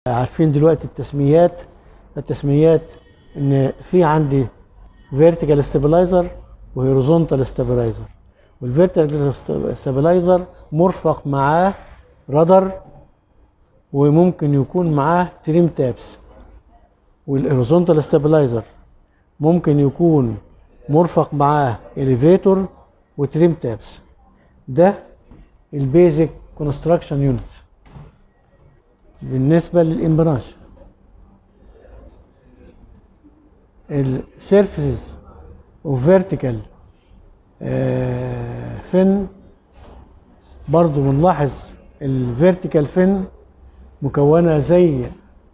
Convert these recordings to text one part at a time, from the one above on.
عارفين دلوقتي التسميات التسميات ان في عندي فيرتيكال ستابلايزر وهوريزونتال ستابلايزر والفيرتيكال ستابلايزر مرفق معاه رادر وممكن يكون معاه تريم تابس والهوريزونتال ستابلايزر ممكن يكون مرفق معاه اليفيتور وتريم تابس ده البيزك كونستراكشن يونتس بالنسبه للامبراج السيرفيسز اوف فيرتيكال فين برضو بنلاحظ الفيرتيكال فين مكونه زي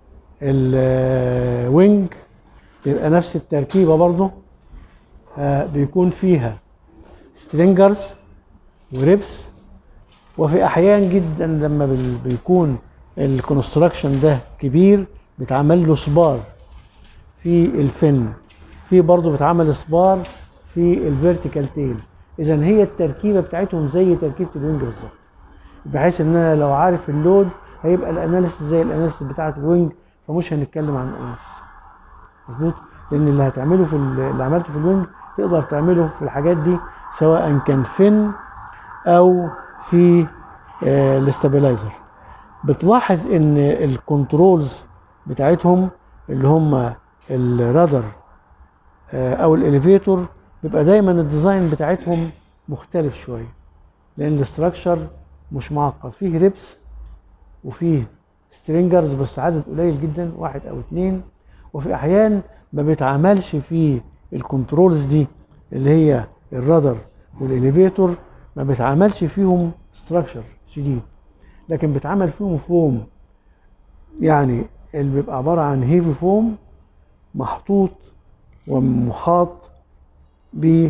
الوينج بيبقى نفس التركيبه برضو آه، بيكون فيها سترينجرز وريبس وفي احيان جدا لما بال- بيكون الكونستراكشن ده كبير بيتعمل له سبار في الفن في برضه بيتعمل سبار في الفيرتيكال تيل اذا هي التركيبه بتاعتهم زي تركيبه الوينج بالظبط بحيث ان انا لو عارف اللود هيبقى الاناليسيس زي الاناليسيس بتاعه الوينج فمش هنتكلم عن الاناليسيس مظبوط لان اللي هتعمله في ال- اللي عملته في الوينج تقدر تعمله في الحاجات دي سواء كان فين او في آه، الاستابلايزر بتلاحظ ان الكنترولز بتاعتهم اللي هم الرادر آه، او الاليفيتور بيبقى دايما الديزاين بتاعتهم مختلف شويه لان الاستراكشر مش معقد فيه ريبس وفيه سترينجرز بس عدد قليل جدا واحد او اتنين وفي احيان ما بيتعملش في الكنترولز دي اللي هي الرادر والاليفيتور ما بيتعملش فيهم ستراكشر شديد لكن بيتعمل فيهم فوم يعني اللي بيبقى عباره عن هيفي فوم محطوط ومحاط ب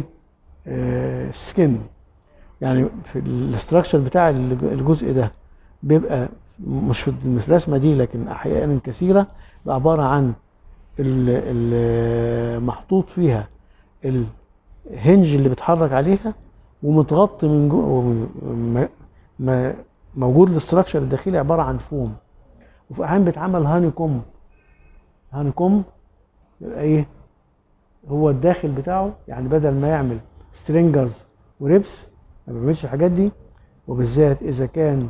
سكن يعني في الاستراكشر بتاع الج- الجزء ده بيبقى مش في الرسمه دي لكن احيانا كثيره بيبقى عباره عن ال- ال- محطوط فيها الهنج اللي بيتحرك عليها ومتغطي من جوه م- م- موجود الاستراكشر الداخلي عباره عن فوم وفي احيان بيتعمل هاني كوم هاني كوم يبقى ايه هو الداخل بتاعه يعني بدل ما يعمل سترينجرز وريبس ما بيعملش الحاجات دي وبالذات اذا كان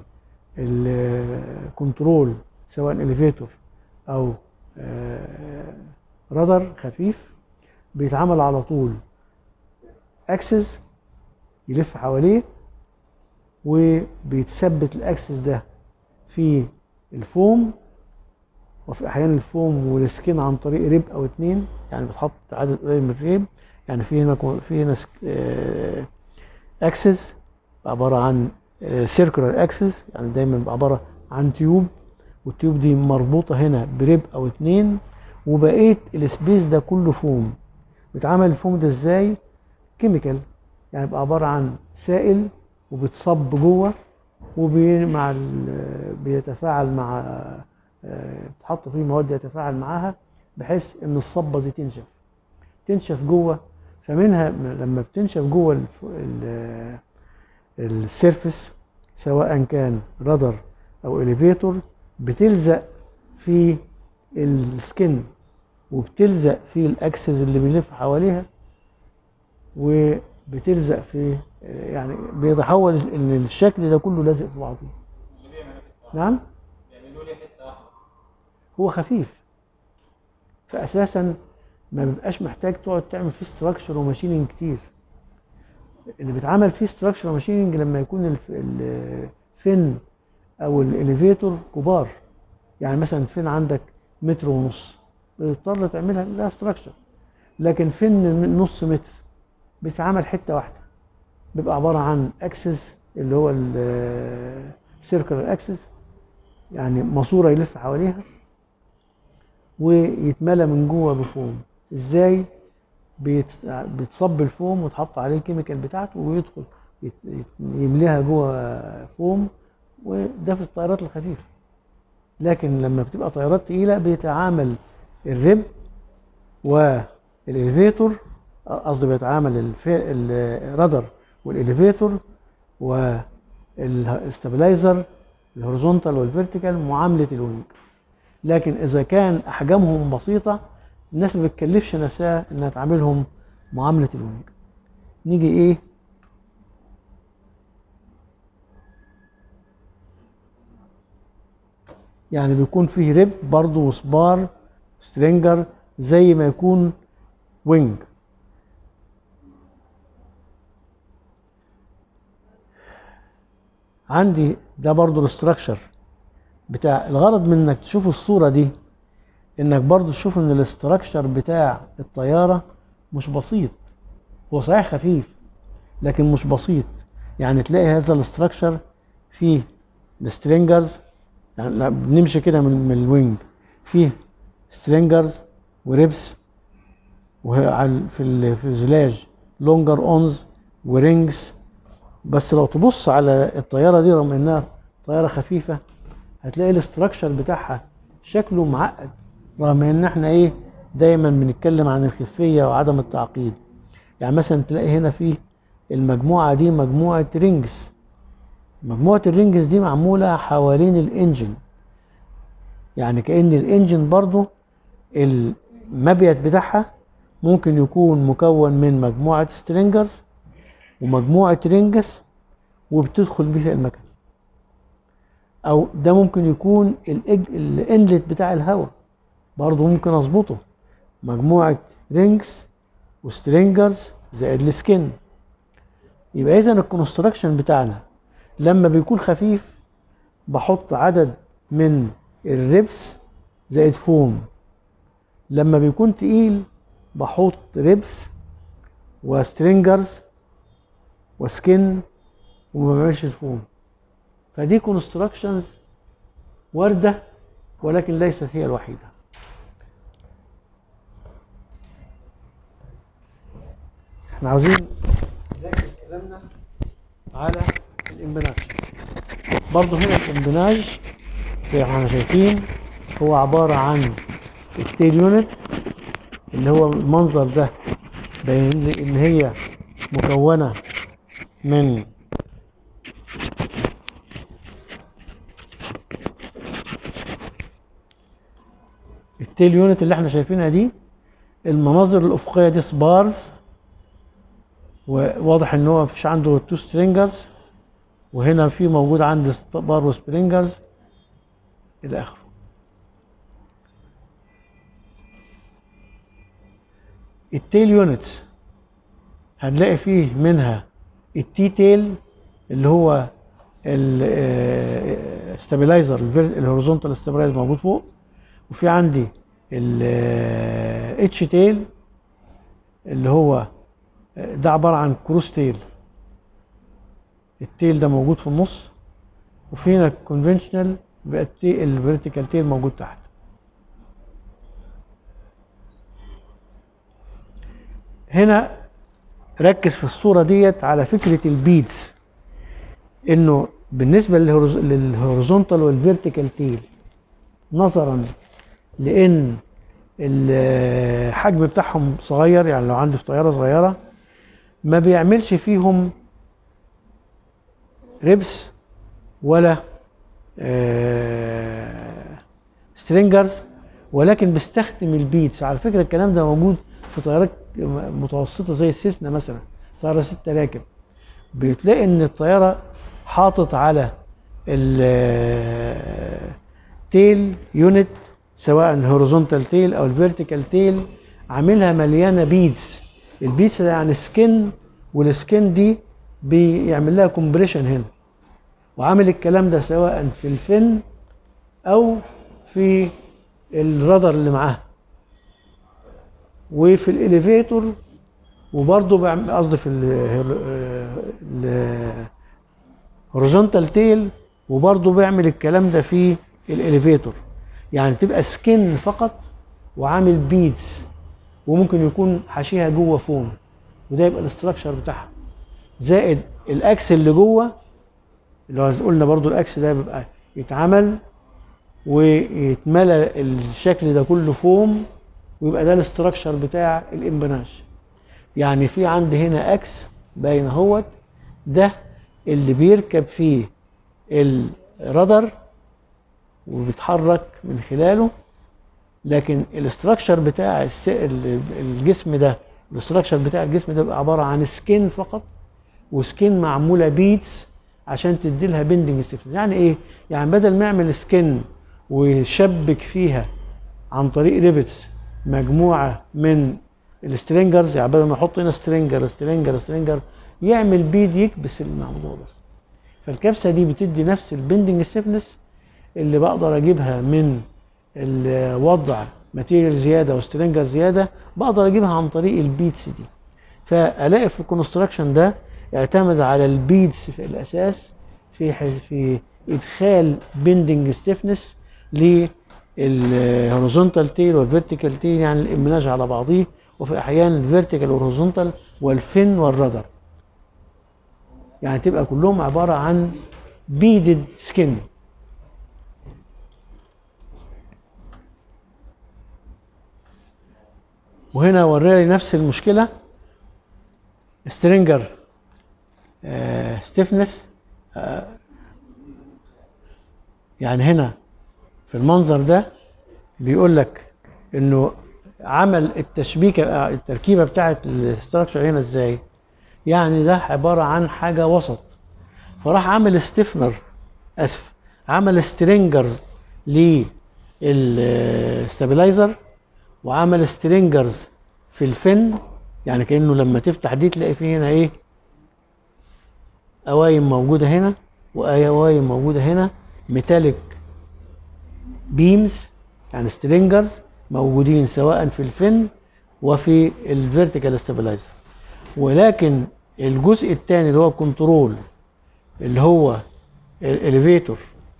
الكنترول سواء اليفيتور او آه، رادر خفيف بيتعمل على طول اكسس يلف حواليه وبيتثبت الاكسس ده في الفوم وفي احيان الفوم والسكين عن طريق ريب او اتنين يعني بتحط عدد قليل من الريب يعني في هنا كو- في هنا اكسس عباره عن سيركولار اكسس يعني دايما بيبقى عباره عن تيوب والتيوب دي مربوطه هنا بريب او اتنين وبقيه السبيس ده كله فوم بيتعمل الفوم ده ازاي كيميكال يعني بيبقى عباره عن سائل وبتصب جوه ومع بيتفاعل مع آه، تحط فيه مواد يتفاعل معاها بحيث ان الصبه دي تنشف تنشف جوه فمنها لما بتنشف جوه الف- ال- السيرفس سواء كان رادر او اليفيتور بتلزق في السكن وبتلزق في الاكسس اللي بيلف حواليها وبتلزق في يعني بيتحول ان الشكل ده كله لازق في بعضه نعم بيعملوا لي حته واحده هو خفيف فاساسا ما بيبقاش محتاج تقعد تعمل فيه ستراكشر وماشيننج كتير اللي بيتعمل فيه ستراكشر وماشيننج لما يكون الف- الفن او الاليفيتور كبار يعني مثلا فين عندك متر ونص بتضطر تعملها لها ستراكشر لكن فن من نص متر بيتعمل حته واحده بيبقى عباره عن اكسس اللي هو السيركلر اكسس يعني ماسوره يلف حواليها ويتملى من جوه بفوم ازاي بيت- بيتصب الفوم وتحط عليه الكيميكال بتاعته ويدخل يت- يت- يمليها جوه فوم وده في الطيارات الخفيفه لكن لما بتبقى طيارات تقيله بيتعامل الرب والاليفيتور قصدي بيتعامل الف- الرادر والاليفيتور والاستابلايزر الهوريزونتال والفيرتيكال معامله الوينج لكن اذا كان احجامهم بسيطه الناس ما بتكلفش نفسها انها تعاملهم معامله الوينج نيجي ايه يعني بيكون فيه ريب برضه وسبار سترينجر زي ما يكون وينج عندي ده برضو الاستراكشر بتاع الغرض من انك تشوف الصورة دي انك برضو تشوف ان الاستراكشر بتاع الطيارة مش بسيط هو صحيح خفيف لكن مش بسيط يعني تلاقي هذا الاستراكشر فيه السترينجرز يعني لا بنمشي كده من, من الوينج فيه سترينجرز وريبس وعلى في الفيزلاج لونجر اونز ورينجز بس لو تبص على الطياره دي رغم انها طياره خفيفه هتلاقي الاستراكشر بتاعها شكله معقد رغم ان احنا ايه دايما بنتكلم عن الخفيه وعدم التعقيد يعني مثلا تلاقي هنا في المجموعه دي مجموعه رينجز مجموعه الرينجز دي معموله حوالين الانجن يعني كأن الانجن برضو المبيت بتاعها ممكن يكون مكون من مجموعة سترينجرز ومجموعة رينجز وبتدخل بيها المكن او ده ممكن يكون الانلت بتاع الهواء برضو ممكن اظبطه مجموعة رينجز وسترينجرز زائد السكن يبقى اذا الكونستراكشن بتاعنا لما بيكون خفيف بحط عدد من الريبس زائد فوم لما بيكون تقيل بحط ريبس وسترينجرز وسكن وما بعملش الفوم فدي كونستراكشنز وارده ولكن ليست هي الوحيده احنا عاوزين نركز كلامنا على الامبناج برضه هنا الامبناج زي ما احنا شايفين هو عباره عن التيل يونت اللي هو المنظر ده بين ان هي مكونه من التيل يونت اللي احنا شايفينها دي المناظر الافقيه دي سبارز وواضح ان هو مفيش عنده تو سترينجرز وهنا في موجود عندي بار وسبرينجرز الى اخره التيل يونتس هنلاقي فيه منها التي تيل اللي هو الستابلايزر الهوريزونتال ستابلايزر موجود فوق وفي عندي الاتش تيل اللي هو ده عباره عن كروس تيل التيل ده موجود في النص وفي هنا الكونفنشنال بقى الفيرتيكال تيل موجود تحت هنا ركز في الصورة ديت على فكرة البيدز انه بالنسبة للهوريزونتال والفيرتيكال تيل نظرا لان الحجم بتاعهم صغير يعني لو عندي في طيارة صغيرة ما بيعملش فيهم ريبس ولا سترينجرز ولكن بيستخدم البيتس على فكرة الكلام ده موجود في طيارات متوسطة زي السيسنا مثلا طيارة ست راكب بتلاقي ان الطيارة حاطط على التيل يونت سواء الهوريزونتال تيل او الفيرتيكال تيل عاملها مليانة بيدز البيدز ده يعني سكن والسكن دي بيعمل لها كومبريشن هنا وعامل الكلام ده سواء في الفن او في الرادر اللي معاه وفي الاليفيتور وبرضه بعمل قصدي في الهوريزونتال تيل وبرضه بيعمل الكلام ده في الاليفيتور يعني تبقى سكن فقط وعامل بيدز وممكن يكون حشيها جوه فوم وده يبقى الاستراكشر بتاعها زائد الاكس اللي جوه اللي هو قلنا برضو الاكس ده بيبقى يتعمل ويتملى الشكل ده كله فوم ويبقى ده الاستراكشر بتاع الامبناج يعني في عندي هنا اكس باين اهوت ده اللي بيركب فيه الرادر وبيتحرك من خلاله لكن الاستراكشر بتاع الس- ال- الجسم ده الاستراكشر بتاع الجسم ده بيبقى عباره عن سكين فقط وسكين معموله بيتس عشان تدي لها بندنج ستيفنس يعني ايه يعني بدل ما يعمل سكين ويشبك فيها عن طريق ريبتس مجموعه من السترينجرز يعني بدل ما يحط هنا سترينجر سترينجر سترينجر يعمل بيد يكبس الموضوع بس فالكبسه دي بتدي نفس البندنج ستيفنس اللي بقدر اجيبها من الوضع ماتيريال زياده وسترينجر زياده بقدر اجيبها عن طريق البيتس دي فالاقي في الكونستراكشن ده اعتمد على البيدز في الاساس في ح- في ادخال بندنج ستيفنس للهوريزونتال تيل والفيرتيكال تيل يعني الامناج على بعضيه وفي احيان الفيرتيكال والهوريزونتال والفن والرادر يعني تبقى كلهم عباره عن بيدد سكين وهنا ورالي نفس المشكله سترينجر ستيفنس يعني هنا في المنظر ده بيقول لك انه عمل التشبيكه آه، التركيبه بتاعت الاستراكشر هنا ازاي يعني ده عباره عن حاجه وسط فراح عامل ستيفنر اسف عمل سترينجرز للستابلايزر وعمل سترينجرز في الفن يعني كانه لما تفتح دي تلاقي فيه هنا ايه قوايم موجوده هنا وقوايم موجوده هنا ميتاليك بيمز يعني سترينجرز موجودين سواء في الفن وفي الفيرتيكال ستابلايزر ولكن الجزء الثاني اللي هو الكنترول اللي هو الاليفيتور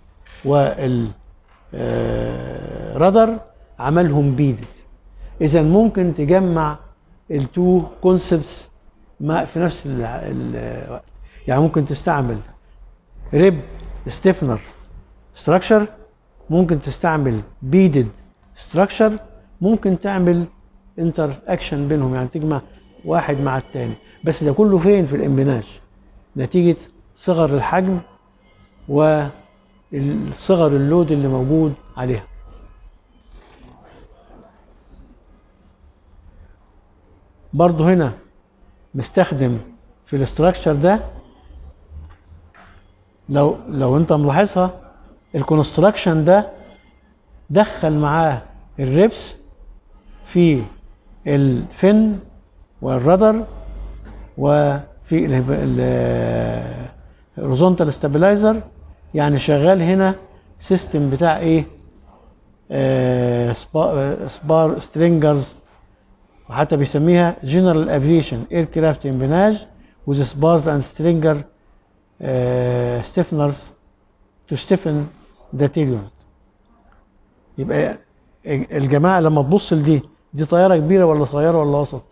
والرادر عملهم بيدد اذا ممكن تجمع التو كونسبتس في نفس ال- الوقت يعني ممكن تستعمل ريب ستيفنر ستراكشر ممكن تستعمل بيدد ستراكشر ممكن تعمل انتر اكشن بينهم يعني تجمع واحد مع التاني بس ده كله فين في الامبناج نتيجة صغر الحجم وصغر اللود اللي موجود عليها برضو هنا مستخدم في الاستراكشر ده لو لو انت ملاحظها الكونستراكشن ده دخل معاه الريبس في الفن والرادر وفي الهوريزونتال ستابلايزر يعني شغال هنا سيستم بتاع ايه آه سبار, سبار سترينجرز وحتى بيسميها جنرال افيشن اير كرافت امبناج وذ سبارز اند سترينجر ستيفنرز تو ستيفن ذا تيل يونت يبقى الجماعه لما تبص لدي دي طياره كبيره ولا صغيره ولا وسط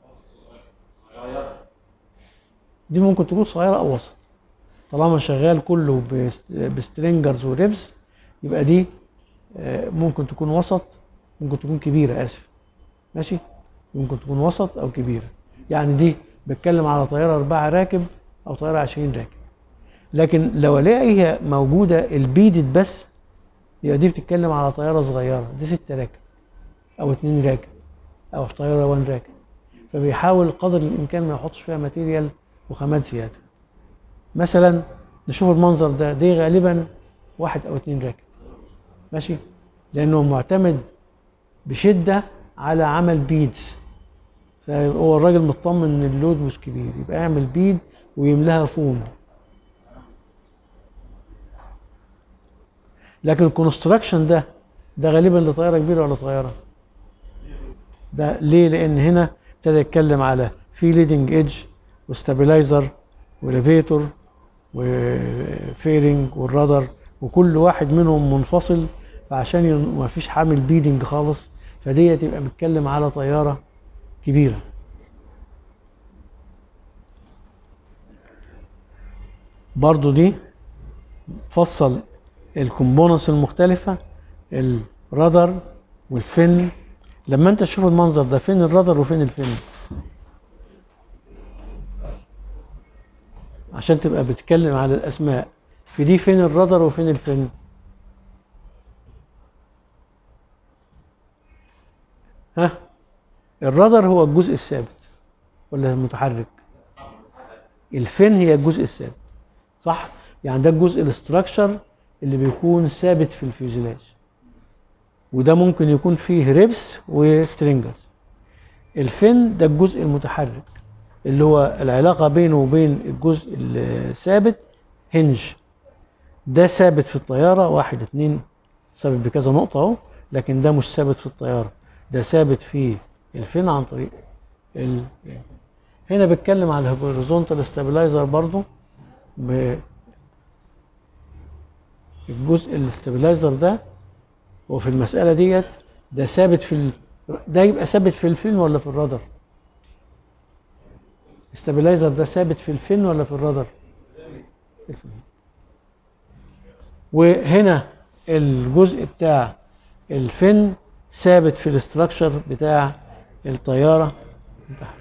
دي ممكن تكون صغيره او وسط طالما شغال كله بست- بسترينجرز وريبس يبقى دي آه، ممكن تكون وسط ممكن تكون كبيره اسف ماشي ممكن تكون وسط او كبيره يعني دي بتكلم على طياره اربعه راكب او طياره 20 راكب لكن لو الاقي هي موجوده البيدد بس يبقى دي بتتكلم على طياره صغيره دي ست راكب او اتنين راكب او طياره وان راكب فبيحاول قدر الامكان ما يحطش فيها ماتيريال وخامات زياده مثلا نشوف المنظر ده دي غالبا واحد او اتنين راكب ماشي لانه معتمد بشده على عمل بيدز فهو الراجل مطمن ان اللود مش كبير يبقى يعمل بيد ويملاها فوم لكن الكونستراكشن ده ده غالبا لطياره كبيره ولا صغيره ده ليه لان هنا ابتدى يتكلم على في ليدنج ايدج وستابلايزر واليفيتور وفيرنج والرادر وكل واحد منهم منفصل فعشان ين- ما فيش حامل بيدنج خالص فدي تبقى بتكلم على طياره كبيره برضو دي فصل الكومبوننتس المختلفة الرادر والفن لما انت تشوف المنظر ده فين الرادر وفين الفن عشان تبقى بتتكلم على الاسماء في دي فين الرادر وفين الفن ها الرادر هو الجزء الثابت ولا المتحرك الفين هي الجزء الثابت صح يعني ده الجزء الاستراكشر اللي بيكون ثابت في الفيوزلاج وده ممكن يكون فيه ريبس وسترينجرز الفين ده الجزء المتحرك اللي هو العلاقة بينه وبين الجزء الثابت هنج ده ثابت في الطيارة واحد اتنين ثابت بكذا نقطة اهو لكن ده مش ثابت في الطيارة ده ثابت في الفين عن طريق ال... هنا بتكلم على الهوريزونتال ستابلايزر برضو ب... الجزء الاستابلايزر ده وفي المسألة ديت ده ثابت في ال... ده يبقى ثابت في الفين ولا في الرادر؟ الاستابلايزر ده ثابت في الفين ولا في الرادر؟ في الفين. وهنا الجزء بتاع الفن ثابت في الاستراكشر بتاع الطياره بتاعها.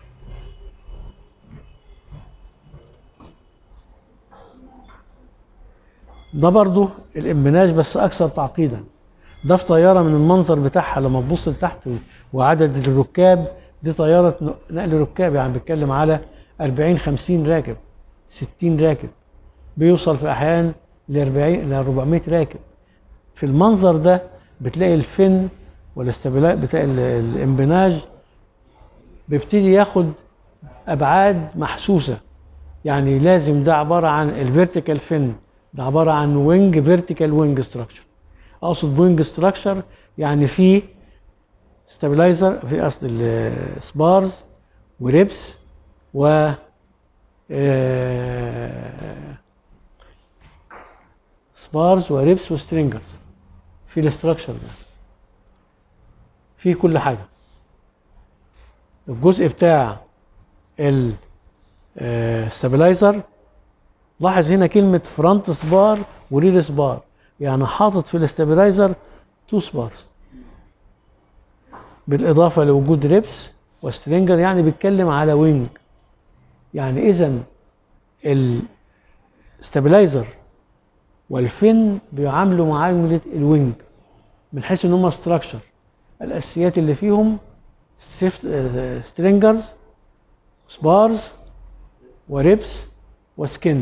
ده برضو الامبناج بس اكثر تعقيدا ده في طياره من المنظر بتاعها لما تبص لتحت وعدد الركاب دي طياره نقل ركاب يعني بيتكلم على 40 50 راكب 60 راكب بيوصل في احيان ل 40 ل 400 راكب في المنظر ده بتلاقي الفن والاستبلاء بتاع ال- الامبناج بيبتدي ياخد ابعاد محسوسه يعني لازم ده عباره عن الفيرتيكال فين ده عباره عن وينج فيرتيكال وينج ستراكشر اقصد وينج ستراكشر يعني في ستابلايزر في اصل السبارز وريبس و آه، سبارز وريبس وسترينجرز في الاستراكشر ده في كل حاجه الجزء بتاع الستابلايزر لاحظ هنا كلمة فرونت سبار ورير سبار يعني حاطط في الاستابلايزر تو سبارز بالإضافة لوجود ريبس وسترينجر يعني بيتكلم على وينج يعني إذا الستابلايزر والفن بيعاملوا معاملة الوينج من حيث ان هم ستراكشر الاساسيات اللي فيهم سترينجرز سبارز وريبس وسكن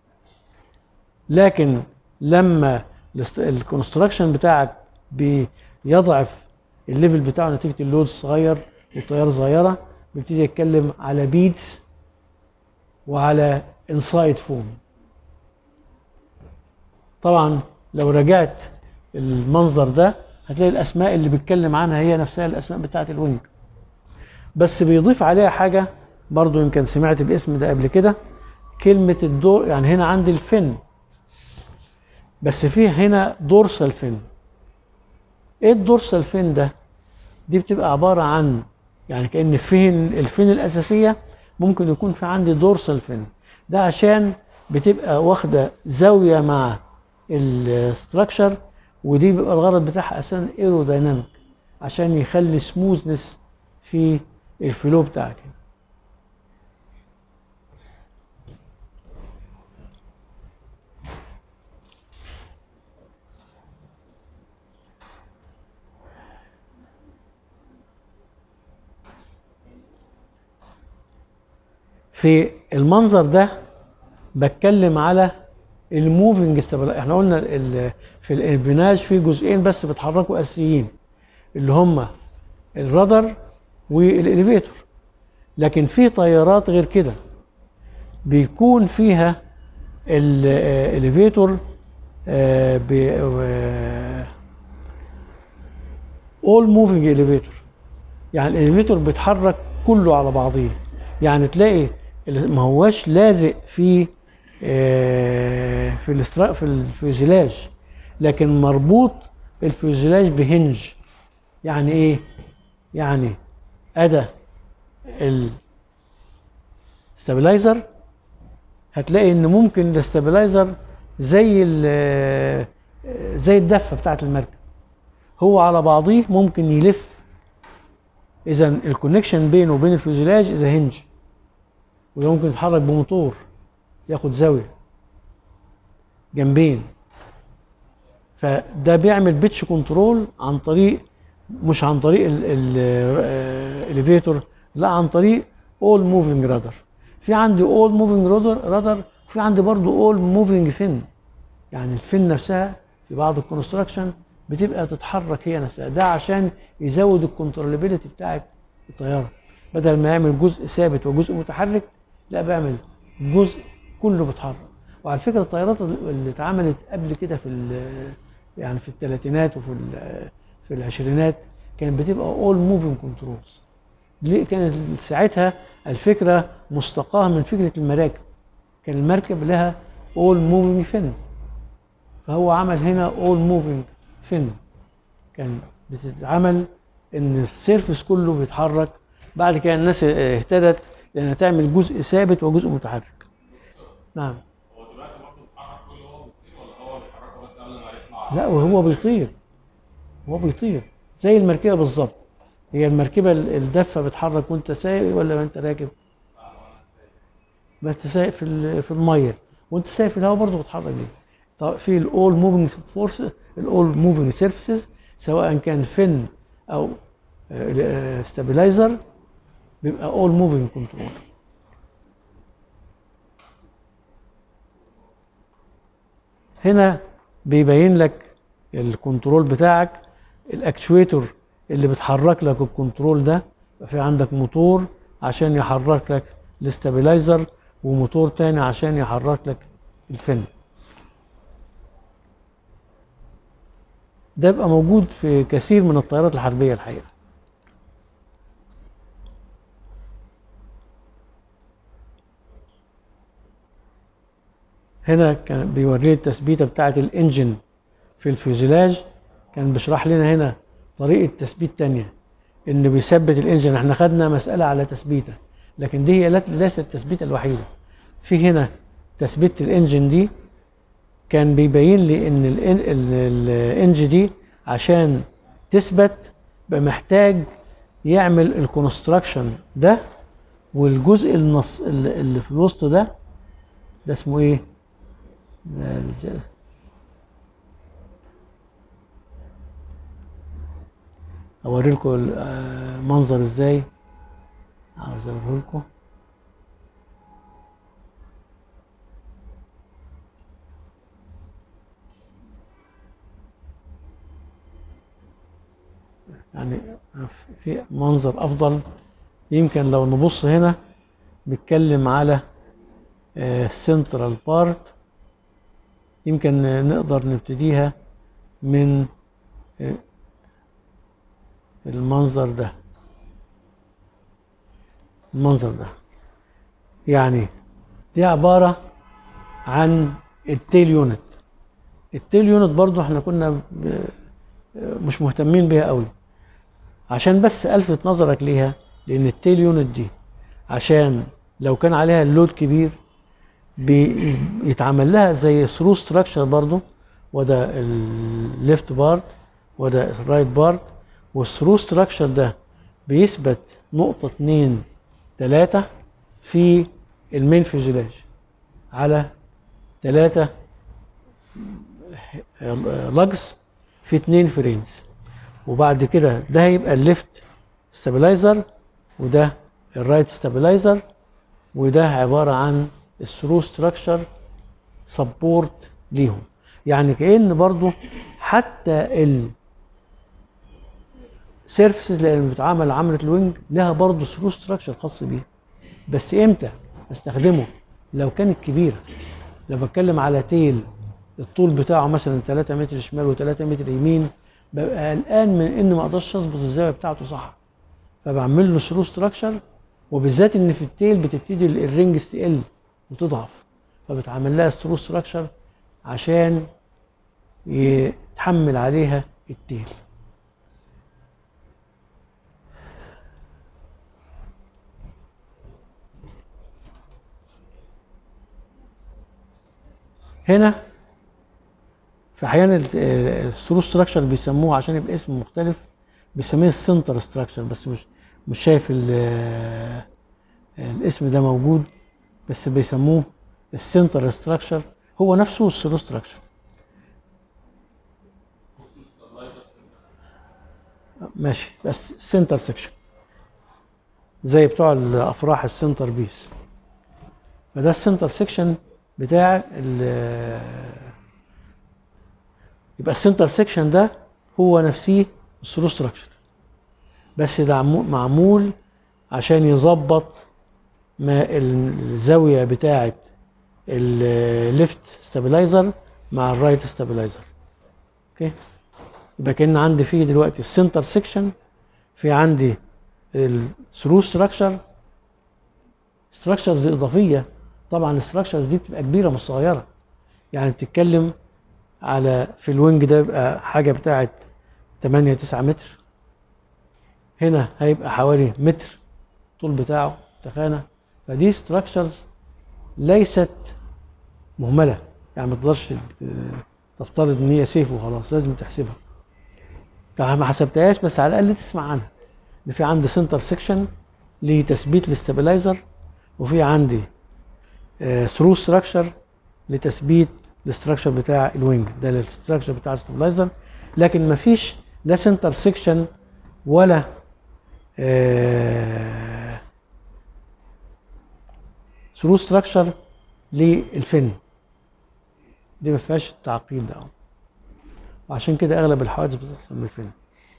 لكن لما الكونستراكشن بتاعك بيضعف الليفل بتاعه نتيجه اللود الصغير والطياره صغيره بيبتدي يتكلم على بيدز وعلى انسايد فوم طبعا لو رجعت المنظر ده هتلاقي الاسماء اللي بيتكلم عنها هي نفسها الاسماء بتاعت الوينج بس بيضيف عليها حاجه برضو يمكن سمعت الاسم ده قبل كده كلمه الدور يعني هنا عندي الفن بس فيه هنا دورسال فن ايه الدورسال فين ده دي بتبقى عباره عن يعني كان فين الفين الاساسيه ممكن يكون في عندي دورسال فين ده عشان بتبقى واخده زاويه مع الستراكشر ودي بيبقى الغرض بتاعها اساسا ايرودايناميك عشان يخلي سموزنس في الفلو بتاعك في المنظر ده بتكلم على الموفنج ستابلايزر احنا قلنا ال- في الانبناج في جزئين بس بيتحركوا اساسيين اللي هم الرادر والاليفيتور لكن في طيارات غير كده بيكون فيها الاليفيتور اول موفنج اليفيتور يعني الاليفيتور بيتحرك كله على بعضيه يعني تلاقي ال- ما هواش لازق في آه، في الاسترا في الفيوزلاج لكن مربوط الفيوزلاج بهنج يعني ايه يعني ادى الستابلايزر هتلاقي ان ممكن الاستابلايزر زي ال- زي الدفه بتاعت المركب هو على بعضيه ممكن يلف اذا الكونكشن بينه وبين الفيوزلاج اذا هنج وده ممكن يتحرك بموتور ياخد زاويه جنبين فده بيعمل بيتش كنترول عن طريق مش عن طريق الاليفيتور لا عن طريق اول موفينج رادر في عندي اول موفينج رادر رادر وفي عندي برضو اول موفينج فين يعني الفين نفسها في بعض الكونستراكشن بتبقى تتحرك هي نفسها ده عشان يزود الكنترولابيلتي بتاعت الطياره بدل ما يعمل جزء ثابت وجزء متحرك لا بيعمل جزء كله بيتحرك وعلى فكره الطيارات اللي اتعملت قبل كده في ال- يعني في الثلاثينات وفي ال- في العشرينات كانت بتبقى اول موفينج كنترولز ليه كانت ساعتها الفكره مستقاه من فكره المراكب كان المركب لها اول موفينج فين فهو عمل هنا اول موفينج فين كان بتتعمل ان السيرفس كله بيتحرك بعد كده الناس اهتدت لانها تعمل جزء ثابت وجزء متحرك نعم هو دلوقتي برضه بيتحرك كل هو بيطير ولا هو بيحركه بس قبل ما يطلع؟ لا وهو بيطير هو بيطير زي المركبه بالظبط هي المركبه ال- الدفه بتحرك وانت سايق ولا انت راكب بس سايق في ال- في الميه وانت سايق في الهواء برضه بتحرك ليه طب في الاول موفينج فورس الاول موفينج سيرفيسز سواء كان فين او ستابلايزر بيبقى اول موفينج كنترول هنا بيبين لك الكنترول بتاعك الاكشويتور اللي بتحرك لك الكنترول ده في عندك موتور عشان يحرك لك الاستابلايزر وموتور تاني عشان يحرك لك الفن ده بيبقى موجود في كثير من الطيارات الحربية الحقيقة هنا كان بيوريني التثبيته بتاعه الانجن في الفيوزلاج كان بيشرح لنا هنا طريقه تثبيت تانية ان بيثبت الانجن احنا خدنا مساله على تثبيته لكن دي هي لا- ليست التثبيته الوحيده في هنا تثبيت الانجن دي كان بيبين لي ان الإن- ال- الانج دي عشان تثبت بقى محتاج يعمل الكونستراكشن ده والجزء النص اللي اللي في الوسط ده ده اسمه ايه؟ ده الج- اوري لكم المنظر ازاي عاوز اوريه لكم يعني في منظر افضل يمكن لو نبص هنا بيتكلم على السنترال بارت يمكن آه، نقدر نبتديها من آه، المنظر ده المنظر ده يعني دي عبارة عن التيل يونت التيل يونت برضو احنا كنا ب- آه، مش مهتمين بيها قوي عشان بس الفت نظرك ليها لان التيل يونت دي عشان لو كان عليها اللود كبير بيتعمل لها زي ثرو ستراكشر برضو وده الليفت بارت وده الرايت بارت والثرو ستراكشر ده بيثبت نقطة اتنين تلاتة في المين فيوزلاج على تلاتة لجز في اتنين فريمز وبعد كده ده هيبقى الليفت ستابلايزر وده الرايت ستابلايزر وده عبارة عن الثرو ستراكشر سبورت ليهم يعني كأن برضو حتى ال سيرفيسز اللي بتتعمل عملة الوينج لها برضو ثرو ستراكشر خاص بيها بس امتى استخدمه لو كانت كبيرة لو بتكلم على تيل الطول بتاعه مثلا 3 متر شمال و3 متر يمين ببقى قلقان من ان ما اقدرش اظبط الزاويه بتاعته صح فبعمل له ثرو ستراكشر وبالذات ان في التيل بتبتدي ال- الرينجز تقل وتضعف فبتعمل لها ثرو ستراكشر عشان يتحمل عليها التيل هنا في احيانا الثرو ستراكشر بيسموه عشان يبقى اسم مختلف بيسميه السنتر ستراكشر بس مش مش شايف ال- الاسم ده موجود بس بيسموه السنتر ستراكشر هو نفسه الثرو ستراكشر ماشي بس سنتر سكشن زي بتوع الافراح السنتر بيس فده السنتر سكشن بتاع ال يبقى السنتر سكشن ده هو نفسه الثرو ستراكشر بس ده عمو- معمول عشان يظبط ما الزاويه بتاعه الليفت ستابلايزر مع الرايت ستابلايزر اوكي يبقى كان عندي فيه دلوقتي السنتر سيكشن في عندي الثرو ستراكشر ستراكشرز اضافيه طبعا الستراكشرز دي بتبقى كبيره مش صغيره يعني بتتكلم على في الوينج ده يبقى حاجه بتاعه 8 9 متر هنا هيبقى حوالي متر الطول بتاعه تخانه فدي ستراكشرز ليست مهمله يعني ما تقدرش ت- تفترض ان هي سيف وخلاص لازم تحسبها طبعا ما حسبتهاش بس على الاقل تسمع عنها ان في عندي سنتر سيكشن لتثبيت الاستابلايزر وفي عندي ثرو ستراكشر لتثبيت الاستراكشر بتاع الوينج ده الاستراكشر بتاع الاستابلايزر لكن ما فيش لا سنتر سيكشن ولا ثرو ستراكشر للفن دي ما فيهاش التعقيد ده وعشان كده اغلب الحوادث بتحصل من الفن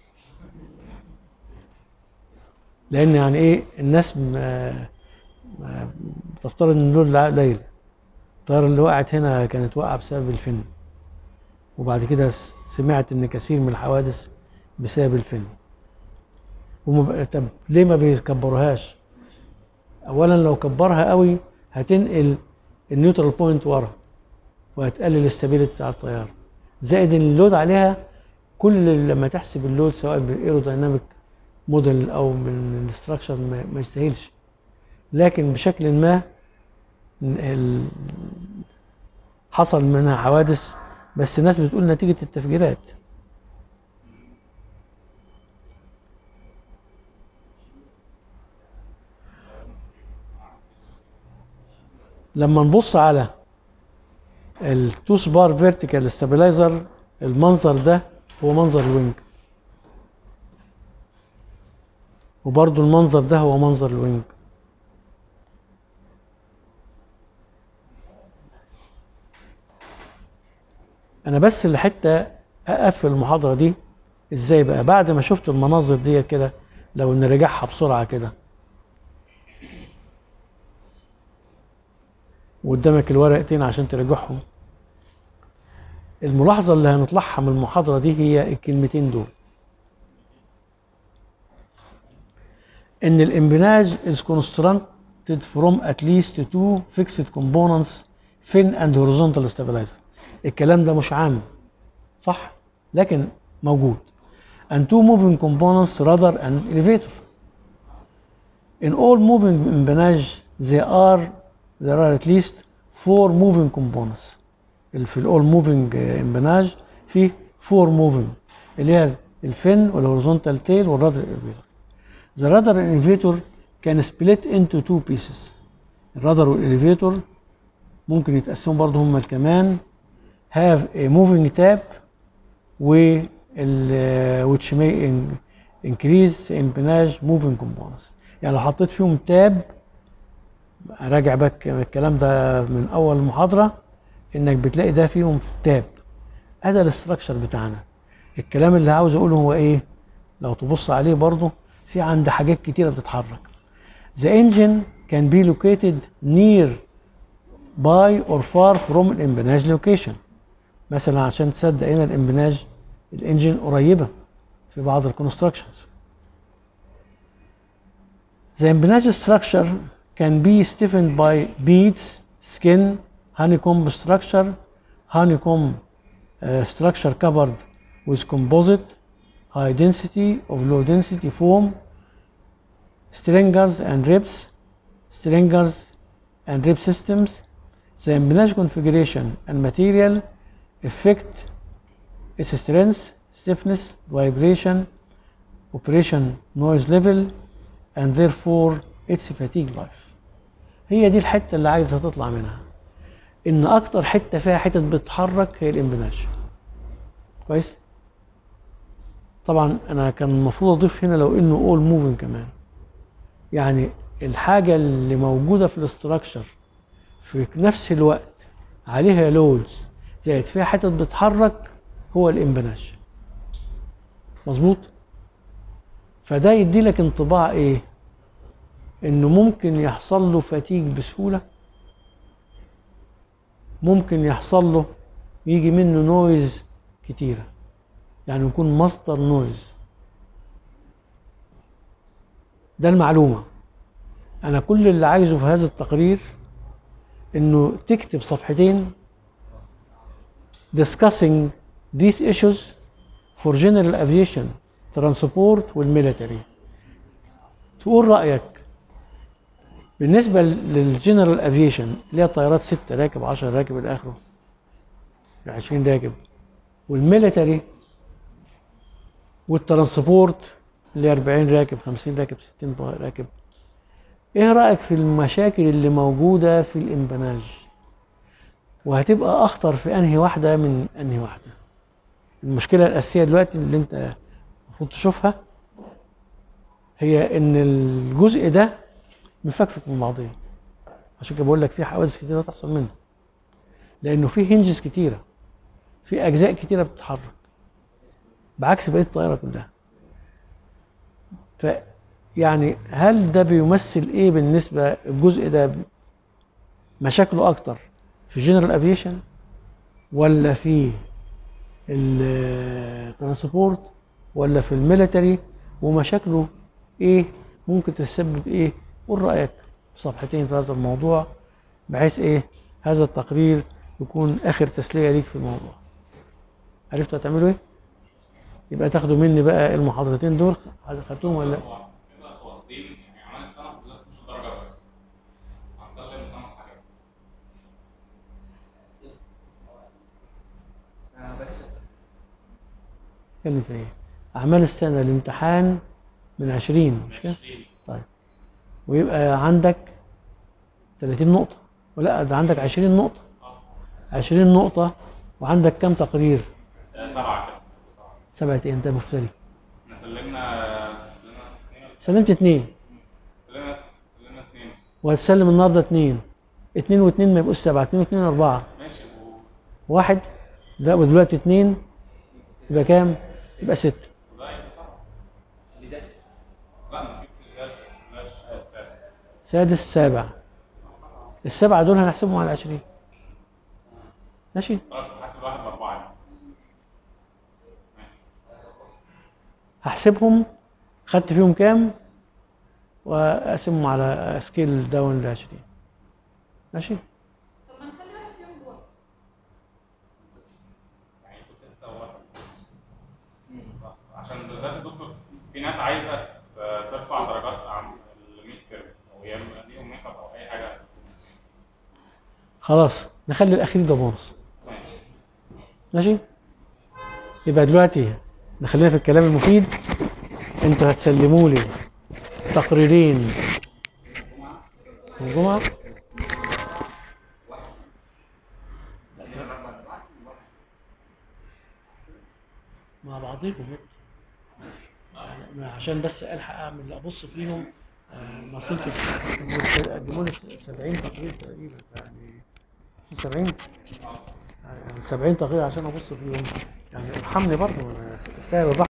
لان يعني ايه الناس ما ما بتفترض ان اللود قليل الطياره اللي وقعت هنا كانت واقعه بسبب الفن وبعد كده سمعت ان كثير من الحوادث بسبب الفن وما طب ليه ما بيكبروهاش اولا لو كبرها قوي هتنقل النيوترال بوينت ورا وهتقلل الاستابيليتي بتاع الطياره زائد ان اللود عليها كل لما تحسب اللود سواء بالايرودايناميك موديل او من الاستراكشر ما, ما يستاهلش لكن بشكل ما ال- حصل منها حوادث بس الناس بتقول نتيجه التفجيرات لما نبص على التوس بار فيرتيكال ستابلايزر المنظر ده هو منظر الوينج وبرضو المنظر ده هو منظر الوينج انا بس اللي حتى اقفل المحاضره دي ازاي بقى بعد ما شفت المناظر دي كده لو نرجعها بسرعه كده وقدامك الورقتين عشان تراجعهم الملاحظة اللي هنطلعها من المحاضرة دي هي الكلمتين دول إن الامبناج is constructed from at least two fixed components fin and horizontal stabilizer الكلام ده مش عام صح لكن موجود and two moving components rudder and elevator in all moving empennage there are there are at least four moving components ال- في الاول موفينج امبناج فيه فور موفينج اللي هي الفن والهوريزونتال تيل والرادر اليفيتور The rudder and elevator can split into two pieces الرادر والاليفيتور ممكن يتقسموا برضه هما كمان have a moving tab و ال which may in- increase empennage moving components يعني لو حطيت فيهم تاب راجع بقى الكلام ده من اول المحاضره انك بتلاقي ده فيهم تاب هذا الاستراكشر بتاعنا الكلام اللي عاوز اقوله هو ايه لو تبص عليه برضه في عند حاجات كتيره بتتحرك The engine can be located near by or far from الامبناج location مثلا عشان تصدق هنا الامبناج الانجن قريبه في بعض الكونستراكشنز The empennage structure can be stiffened by beads, skin, honeycomb structure, honeycomb uh, structure covered with composite, high density of low density foam, stringers and ribs, stringers and rib systems. The empennage configuration and material affect its strength, stiffness, vibration, operation noise level, and therefore its fatigue life. هي دي الحته اللي عايزه تطلع منها ان اكتر حته فيها حتت بتتحرك هي الامبناج كويس طبعا انا كان المفروض اضيف هنا لو انه اول موفينج كمان يعني الحاجه اللي موجوده في الاستراكشر في نفس الوقت عليها لودز زائد فيها حتت بتتحرك هو الامبناج مظبوط فده يدي لك انطباع ايه انه ممكن يحصل له فتيج بسهوله ممكن يحصل له يجي منه نويز كتيره يعني يكون مصدر نويز ده المعلومه انا كل اللي عايزه في هذا التقرير انه تكتب صفحتين discussing these issues for general aviation transport والميليتري تقول رأيك بالنسبة للجنرال افيشن اللي هي طيارات 6 راكب 10 راكب الى اخره 20 راكب والميليتري والترانسبورت اللي هي 40 راكب 50 راكب 60 راكب ايه رأيك في المشاكل اللي موجودة في الامبناج وهتبقى اخطر في انهي واحدة من انهي واحدة المشكلة الاساسية دلوقتي اللي انت المفروض تشوفها هي ان الجزء ده مفكفك من بعضيه عشان كده بقول لك في حوادث كتيرة تحصل منه لانه في هنجز كتيرة في اجزاء كتيرة بتتحرك بعكس بقية الطيارة كلها ف يعني هل ده بيمثل ايه بالنسبة الجزء ده مشاكله اكتر في الجنرال افيشن ولا في الترانسبورت ولا في الميليتري ومشاكله ايه ممكن تسبب ايه قول رايك في صفحتين في هذا الموضوع بحيث ايه هذا التقرير يكون اخر تسليه ليك في الموضوع عرفتوا هتعملوا ايه يبقى تاخدوا مني بقى المحاضرتين دول خدتهم ولا لا هو كده واخدين يعني اعمال السنه كلها 12 درجه بس هنسلم خمس حاجات آه، بلاش اتكلم في ايه اعمال السنه الامتحان من 20 مش كده 20 طيب ويبقى عندك 30 نقطة ولا ده عندك 20 نقطة 20 نقطة وعندك كم تقرير؟ آه، سبعه كده سبعه سبعة ايه انت مفتري احنا سلمنا سلمنا اثنين سلمت اتنين سلمنا سلمنا اثنين وهتسلم النهارده اتنين اتنين واتنين ما يبقوش سبعة اتنين واتنين أربعة ماشي و- واحد لا ودلوقتي اتنين يبقى كام؟ يبقى ستة وده يبقى سبعه اللي ده لا ما في فلاش فلاش استاذ سادس سابع السبعة دول هنحسبهم على 20 ماشي انا كنت حاسب واحد باربعه يعني. هحسبهم خدت فيهم كام واقسمهم على سكيل داون ل 20 ماشي طب ما نخلي واحد فيهم جوه يعني يبقوا سته وواحد عشان بالذات الدكتور في ناس عايزه ت- ترفع درجات عن الميد ترم او يعمل ليهم ميك اب او اي حاجه خلاص نخلي الاخير ده بونص ماشي ماشي يبقى دلوقتي نخلينا في الكلام المفيد انتوا هتسلموا لي تقريرين الجمعة مع بعضيهم يعني عشان بس الحق اعمل ابص فيهم آه، مصيرة قدموا لي 70 تقرير تقريبا يعني 70 يعني 70 تقرير عشان ابص فيهم يعني ارحمني برضه أنا استاهل الرحمة